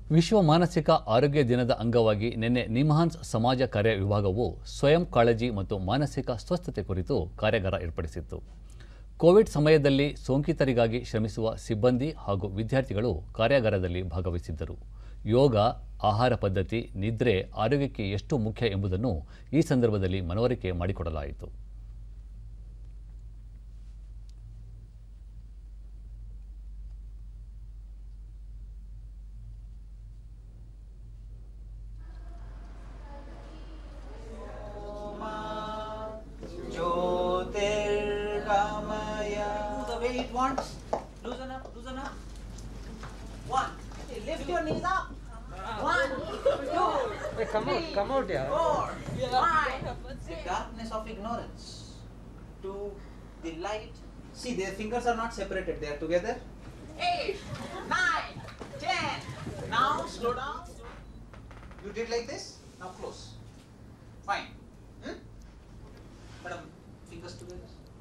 ವಿಶ್ವ ಮಾನಸಿಕ ಆರೋಗ್ಯ ದಿನದ ಅಂಗವಾಗಿ ನಿನ್ನೆ ನಿಮ್ಹಾನ್ಸ್ ಸಮಾಜ ಕಾರ್ಯ ವಿಭಾಗವು ಸ್ವಯಂ ಕಾಳಜಿ ಮತ್ತು ಮಾನಸಿಕ ಸ್ವಸ್ಥತೆ ಕುರಿತು ಕಾರ್ಯಾಗಾರ ಏರ್ಪಡಿಸಿತ್ತು ಕೋವಿಡ್ ಸಮಯದಲ್ಲಿ ಸೋಂಕಿತರಿಗಾಗಿ ಶ್ರಮಿಸುವ ಸಿಬ್ಬಂದಿ ಹಾಗೂ ವಿದ್ಯಾರ್ಥಿಗಳು ಕಾರ್ಯಾಗಾರದಲ್ಲಿ ಭಾಗವಹಿಸಿದ್ದರು ಯೋಗ ಆಹಾರ ಪದ್ಧತಿ ನಿದ್ರೆ ಆರೋಗ್ಯಕ್ಕೆ ಎಷ್ಟು ಮುಖ್ಯ ಎಂಬುದನ್ನು ಈ ಸಂದರ್ಭದಲ್ಲಿ ಮನವರಿಕೆ ಮಾಡಿಕೊಡಲಾಯಿತು Jyotirgamaya. The way it wants. Loosen up, loosen up. One. Hey, lift your knees up. One, two, Hey, come out, come out, yeah. four, five. The darkness of ignorance to the light. See, their fingers are not separated, they are together. Eight, nine, ten. Now slow down. You did like this? Now close. Fine. Hmm? Madam, fingers together.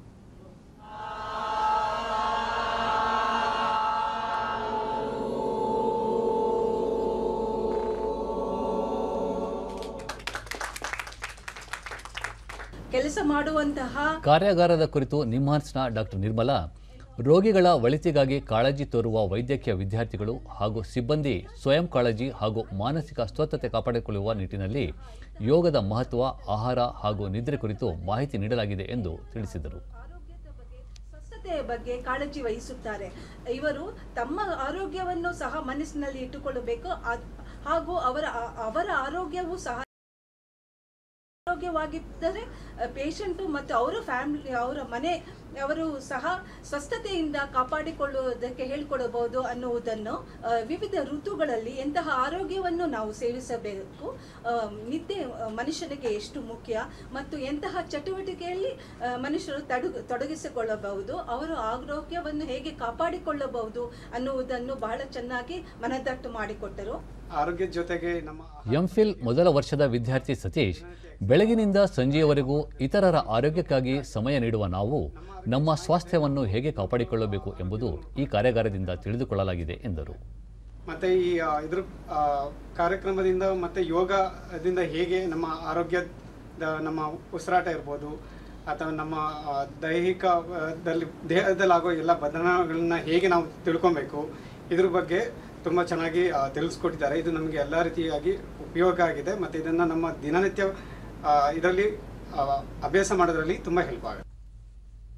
ಕೆಲಸ ಮಾಡುವಂತಹ ಕಾರ್ಯಾಗಾರದ ಕುರಿತು ನಿಮ್ಹಾನ್ಸ್ನ doctor Nirmala ರೋಗಿಗಳ ಒಳಿತಿಗಾಗಿ ಕಾಳಜಿ ತೋರುವ ವೈದ್ಯಕೀಯ ವಿದ್ಯಾರ್ಥಿಗಳು ಹಾಗೂ ಸಿಬ್ಬಂದಿ ಸ್ವಯಂ ಕಾಳಜಿ ಹಾಗೂ ಮಾನಸಿಕ ಸ್ವಸ್ಥತೆ ಕಾಪಾಡಿಕೊಳ್ಳುವ ನಿಟ್ಟಿನಲ್ಲಿ ಯೋಗದ ಮಹತ್ವ ಆಹಾರ ಹಾಗೂ ನಿದ್ರೆ ಕುರಿತು ಮಾಹಿತಿ ನೀಡಲಾಗಿದೆ ಎಂದು ತಿಳಿಸಿದರು ಆರೋಗ್ಯದ ಬಗ್ಗೆ ಸ್ವಸ್ಥತೆಯ ಬಗ್ಗೆ ಕಾಳಜಿ ವಹಿಸುತ್ತಾರೆ ಇವರು ತಮ್ಮ ಆರೋಗ್ಯವನ್ನು ಸಹ ಮನಸ್ಸಿನಲ್ಲಿ ಇಟ್ಟುಕೊಳ್ಳಬೇಕು ಅದ್- ಹಾಗೂ ಅವರ ಅವರ ಆರೋಗ್ಯವೂ ಸಹ ಆರೋಗ್ಯವಾಗಿದ್ದರೆ ಪೇಷಂಟು ಮತ್ತು ಅವರ ಫ್ಯಾಮಿಲಿ ಅವರ ಮನೆ ಅವರು ಸಹ ಸ್ವಸ್ಥತೆಯಿಂದ ಕಾಪಾಡಿಕೊಳ್ಳುವುದಕ್ಕೆ ಹೇಳಿಕೊಡಬಹುದು ಅನ್ನುವುದನ್ನು ಆ, ವಿವಿಧ ಋತುಗಳಲ್ಲಿ ಎಂತಹ ಆರೋಗ್ಯವನ್ನು ನಾವು ಸೇವಿಸಬೇಕು ಆ, ನಿದ್ದೆ ಆ, ಮನುಷ್ಯನಿಗೆ ಎಷ್ಟು ಮುಖ್ಯ ಮತ್ತು ಎಂತಹ ಚಟುವಟಿಕೆಯಲ್ಲಿ ಆ, ಮನುಷ್ಯರು ತಡು ತೊಡಗಿಸಿಕೊಳ್ಳಬಹುದು ಅವರ ಆರೋಗ್ಯವನ್ನು ಹೇಗೆ ಕಾಪಾಡಿಕೊಳ್ಳಬಹುದು ಅನ್ನುವುದನ್ನು ಬಹಳ ಚೆನ್ನಾಗಿ ಮನದಟ್ಟು ಮಾಡಿಕೊಟ್ಟರು ಆರೋಗ್ಯದ ಜೊತೆಗೆ ನಮ್ಮ ಎಂಫಿಲ್ ಮೊದಲ ವರ್ಷದ ವಿದ್ಯಾರ್ಥಿ ಸತೀಶ್ ಬೆಳಗಿನಿಂದ ಸಂಜೆಯವರೆಗೂ ಇತರರ ಆರೋಗ್ಯಕ್ಕಾಗಿ ಸಮಯ ನೀಡುವ ನಾವು ನಮ್ಮ ಸ್ವಾಸ್ಥ್ಯವನ್ನು ಹೇಗೆ ಕಾಪಾಡಿಕೊಳ್ಳಬೇಕು ಎಂಬುದು ಈ ಕಾರ್ಯಾಗಾರದಿಂದ ತಿಳಿದುಕೊಳ್ಳಲಾಗಿದೆ ಎಂದರು ಮತ್ತೆ ಈ ಆ, ಇದ್ರ ಆ, ಕಾರ್ಯಕ್ರಮದಿಂದ ಮತ್ತೆ ಯೋಗದಿಂದ ಹೇಗೆ ನಮ್ಮ ಆರೋಗ್ಯದ ನಮ್ಮ ಉಸಿರಾಟ ಇರ್ಬೋದು ಅಥವಾ ನಮ್ಮ ಆ, ದೈಹಿಕ ಆ, ದಲ್ಲಿ ದೇಹದಲ್ಲಾಗೋ ಎಲ್ಲ ಬದಲಾವಣೆಗಳನ್ನ ಹೇಗೆ ನಾವು ತಿಳ್ಕೊಬೇಕು ಇದ್ರ ಬಗ್ಗೆ ತುಂಬ ಚೆನ್ನಾಗಿ ಆ, ತಿಳಿಸ್ಕೊಟ್ಟಿದ್ದಾರೆ ಇದು ನಮಗೆ ಎಲ್ಲ ರೀತಿಯಾಗಿ ಉಪಯೋಗ ಆಗಿದೆ ಮತ್ತು ಇದನ್ನು ನಮ್ಮ ದಿನನಿತ್ಯ ಇದರಲ್ಲಿ ಅಭ್ಯಾಸ ಮಾಡೋದ್ರಲ್ಲಿ ತುಂಬ ಹೆಲ್ಪ್ ಆಗುತ್ತೆ